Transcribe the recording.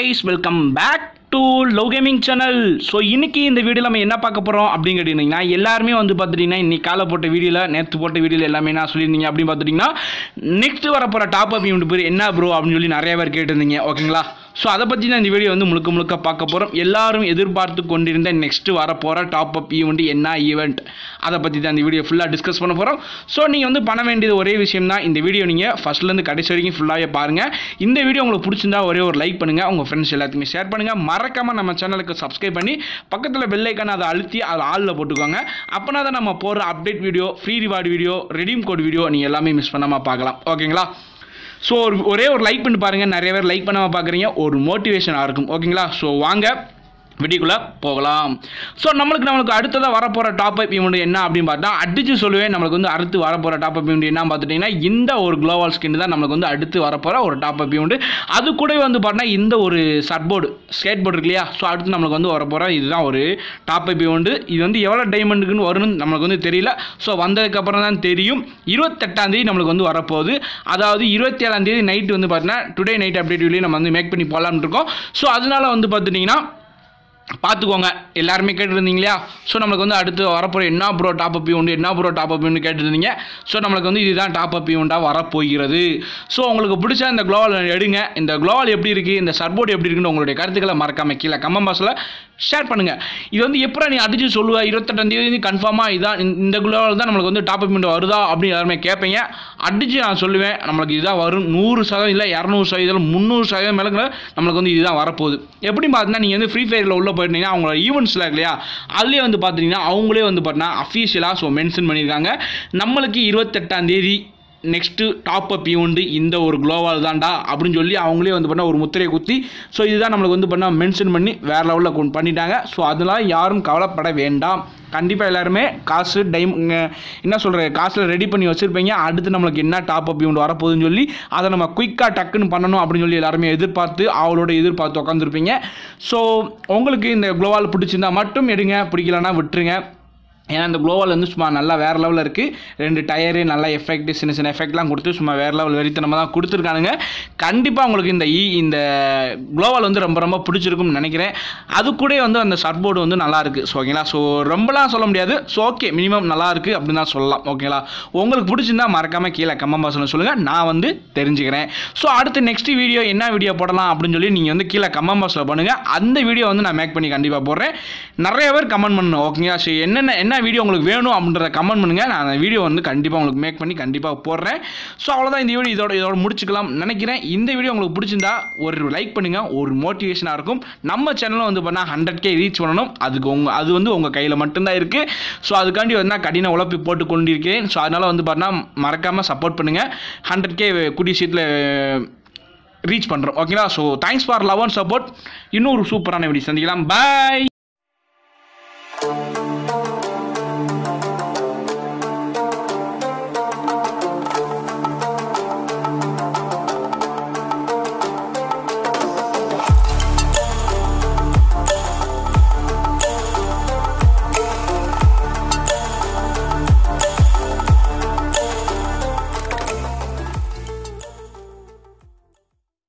guys welcome back to love gaming channel so இன்னைக்கு இந்த வீடியோவில் நம்ம என்ன பார்க்க போகிறோம் அப்படின்னு கேட்டிங்கன்னா எல்லாருமே வந்து பார்த்துட்டிங்கன்னா இன்னைக்கு காலை போட்ட வீடியோவில் நேற்று போட்ட வீடியோவில் எல்லாமே என்ன சொல்லியிருந்தீங்க அப்படின்னு பார்த்துட்டிங்கன்னா நெக்ஸ்ட் வர போகிற டாப் அப் ஈவெண்ட் பேர் என்ன ப்ரோ அப்படின்னு சொல்லி நிறைய பேர் கேட்டிருந்தீங்க ஓகேங்களா ஸோ அதை பற்றி தான் இந்த வீடியோ வந்து முழுக்க முழுக்க பார்க்க போகிறோம் எல்லாரும் எதிர்பார்த்து கொண்டிருந்த நெக்ஸ்ட் வர போகிற டாப் அப் ஈவெண்ட் என்ன ஈவெண்ட் அதை பற்றி தான் இந்த வீடியோ ஃபுல்லாக டிஸ்கஸ் பண்ண போகிறோம் ஸோ நீங்கள் வந்து பண்ண வேண்டியது ஒரே விஷயம் தான் இந்த வீடியோ நீங்கள் ஃபஸ்ட்லேருந்து கடைசி வரைக்கும் ஃபுல்லாகவே பாருங்கள் இந்த வீடியோ உங்களுக்கு பிடிச்சிருந்தா ஒரே ஒரு லைக் பண்ணுங்கள் உங்கள் ஃப்ரெண்ட்ஸ் எல்லாத்துக்குமே ஷேர் பண்ணுங்கள் மறக்காமல் நம்ம சேனலுக்கு சப்ஸ்கிரைப் பண்ணி பக்கத்தில் பெல் ஐக்கான அதை அழுத்தி அதை ஆளில் போட்டுக்கோங்க அப்போனா தான் நம்ம போகிற update video free reward video redeem code video நீங்கள் எல்லாமே மிஸ் பண்ணாமல் பார்க்கலாம் ஓகேங்களா ஸோ ஒரு ஒரே ஒரு லைக் பண்ணி பாருங்கள் நிறைய பேர் லைக் பண்ணாமல் பார்க்குறீங்க ஒரு மோட்டிவேஷனாக இருக்கும் ஓகேங்களா ஸோ வாங்க வீடியோக்குள்ளே போகலாம் ஸோ நம்மளுக்கு நம்மளுக்கு அடுத்ததாக வரப்போகிற டாப் அப் ஈவெண்ட் என்ன அப்படின்னு பார்த்தா அடிச்சு சொல்லுவேன் நம்மளுக்கு வந்து அடுத்து வரப்போகிற டாப் அப் ஈவெண்ட் என்ன பார்த்துட்டிங்கன்னா இந்த ஒரு குளோவல் ஸ்கின் தான் நம்மளுக்கு வந்து அடுத்து வரப்போகிற ஒரு டாப் அப் ஈவெண்ட் அது கூடவே வந்து பார்த்தீங்கன்னா இந்த ஒரு சர்போர்டு ஸ்கேட் போர்டு இருக்கு இல்லையா ஸோ அடுத்து நம்மளுக்கு வந்து வரப்போகிற இதுதான் ஒரு டாப் அப் ஈவெண்ட் இது வந்து எவ்வளோ டைமண்டுக்குன்னு வரும்னு நம்மளுக்கு வந்து தெரியல ஸோ வந்ததுக்கப்புறம் தான் தெரியும் இருபத்தெட்டாம் தேதி நம்மளுக்கு வந்து வரப்போகுது அதாவது இருபத்தி ஏழாம் தேதி நைட் வந்து பார்த்தீங்கன்னா டுடே நைட் அப்டேட் வீடியோ நம்ம வந்து மேக் பண்ணி போகலான்னு இருக்கோம் ஸோ அதனால வந்து பார்த்துட்டிங்கன்னா பார்த்துக்கோங்க எல்லாருமே கேட்டுருந்தீங்க இல்லையா ஸோ நம்மளுக்கு வந்து அடுத்து வரப்போகிற என்ன ப்ரோ டாப் அப் உண்டு என்ன ப்ரோ டாப் அப் உண்டு கேட்டுருந்தீங்க ஸோ நம்மளுக்கு வந்து இதுதான் டாப் அப் உண்டாக வரப்போகிறது ஸோ உங்களுக்கு பிடிச்ச இந்த குளோவல் எடுங்க இந்த குளோவல் எப்படி இருக்குது இந்த சர்போர்டு எப்படி இருக்குன்னு உங்களுடைய கருத்துக்களை மறக்காம கீழே கம்மம் பாஸில் ஷேர் பண்ணுங்கள் இது வந்து எப்போ நீ அடிச்சு சொல்லுவ இருபத்தெட்டாம் தேதி கன்ஃபார்மாக இதான் இந்த- இந்த குளோவல் தான் நம்மளுக்கு வந்து டாப் அப் வருதா அப்படின்னு எல்லாருமே கேட்பீங்க அடிச்சு நான் சொல்லுவேன் நம்மளுக்கு இதுதான் வரும் நூறு சதவீதம் இல்லை இரநூறு சதவீதம் முந்நூறு சதவீதம் மேலே நம்மளுக்கு வந்து இதுதான் வரப்போகுது எப்படி பார்த்தீங்கன்னா நீங்கள் வந்து ஃப்ரீ ஃபயரில் உள்ள போயிட்டீங்கன்னா அவங்களோட ஈவெண்ட்ஸில் இருக்கு இல்லையா அதுலேயே வந்து பார்த்தீங்கன்னா அவங்களே வந்து பார்த்தீங்கன்னா அஃபீஷியலாக ஸோ மென்ஷன் பண்ணியிருக்காங்க நம்மளுக்கு இருபத்தெட்டாம் தேதி நெக்ஸ்ட்டு டாப் அப் ஈவெண்ட் இந்த ஒரு குளோவால் தான்டா அப்படின்னு சொல்லி அவங்களே வந்து பண்ண ஒரு முத்திரையை குத்தி ஸோ இதுதான் நம்மளுக்கு வந்து பண்ண மென்ஷன் பண்ணி வேறு லெவலில் கொண்டு பண்ணிட்டாங்க ஸோ அதெல்லாம் யாரும் கவலைப்பட வேண்டாம் கண்டிப்பாக எல்லாருமே காசு டைம் என்ன சொல்கிற காசில் ரெடி பண்ணி வச்சுருப்பீங்க அடுத்து நம்மளுக்கு என்ன டாப் அப் ஈவெண்ட் வரப்போகுதுன்னு சொல்லி அதை நம்ம குயிக்காக டக்குன்னு பண்ணணும் அப்படின்னு சொல்லி எல்லாருமே எதிர்பார்த்து அவளோட எதிர்பார்த்து உட்காந்துருப்பீங்க ஸோ உங்களுக்கு இந்த குளோவால் பிடிச்சிருந்தா மட்டும் எடுங்க பிடிக்கலன்னா விட்டுருங்க ஏன்னா இந்த குளோவால் வந்து சும்மா நல்லா வேறு லெவலில் இருக்குது ரெண்டு டயரு நல்லா எஃபெக்ட் சின்ன சின்ன எஃபெக்ட்லாம் கொடுத்து சும்மா வேறு லெவல் வெறித்தனமாக தான் கொடுத்துருக்கானுங்க கண்டிப்பாக உங்களுக்கு இந்த இ இந்த குளோவால் வந்து ரொம்ப ரொம்ப பிடிச்சிருக்கும்னு நினைக்கிறேன் அது கூட வந்து அந்த சர்போர்டு வந்து நல்லா இருக்குது ஸோ ஓகேங்களா ஸோ ரொம்பலாம் சொல்ல முடியாது ஸோ ஓகே மினிமம் நல்லா இருக்குது அப்படின்னு தான் சொல்லலாம் ஓகேங்களா உங்களுக்கு பிடிச்சிருந்தா மறக்காமல் கீழே கம்மம் பாசனம் சொல்லுங்கள் நான் வந்து தெரிஞ்சுக்கிறேன் ஸோ அடுத்து நெக்ஸ்ட் வீடியோ என்ன வீடியோ போடலாம் அப்படின்னு சொல்லி நீங்கள் வந்து கீழே கம்மம் பாக்ஸில் பண்ணுங்கள் அந்த வீடியோ வந்து நான் மேக் பண்ணி கண்டிப்பாக போடுறேன் நிறைய பேர் கமெண்ட் பண்ணணும் ஓகேங்களா ஸோ என்னென்ன என்ன வீடியோ உங்களுக்கு வேணும் அப்படின்றத கமெண்ட் பண்ணுங்கள் நான் அந்த வீடியோ வந்து கண்டிப்பாக உங்களுக்கு மேக் பண்ணி கண்டிப்பாக போடுறேன் ஸோ அவ்வளோதான் இந்த வீடியோ இதோட இதோட முடிச்சுக்கலாம் நினைக்கிறேன் இந்த வீடியோ உங்களுக்கு பிடிச்சிருந்தா ஒரு லைக் பண்ணுங்கள் ஒரு மோட்டிவேஷனாக இருக்கும் நம்ம சேனலும் வந்து பண்ணால் ஹண்ட்ரட் கே ரீச் பண்ணணும் அதுக்கு உங்கள் அது வந்து உங்கள் கையில் மட்டும்தான் இருக்குது ஸோ அதுக்காண்டி வந்து நான் கடின உழைப்பு போட்டு கொண்டிருக்கிறேன் ஸோ அதனால் வந்து பார்த்தா மறக்காமல் சப்போர்ட் பண்ணுங்கள் ஹண்ட்ரட் கே கூடிய சீட்டில் ரீச் பண்ணுறோம் ஓகேங்களா so thanks for love and support இன்னொரு சூப்பரான வீடியோ சந்திக்கலாம் பாய்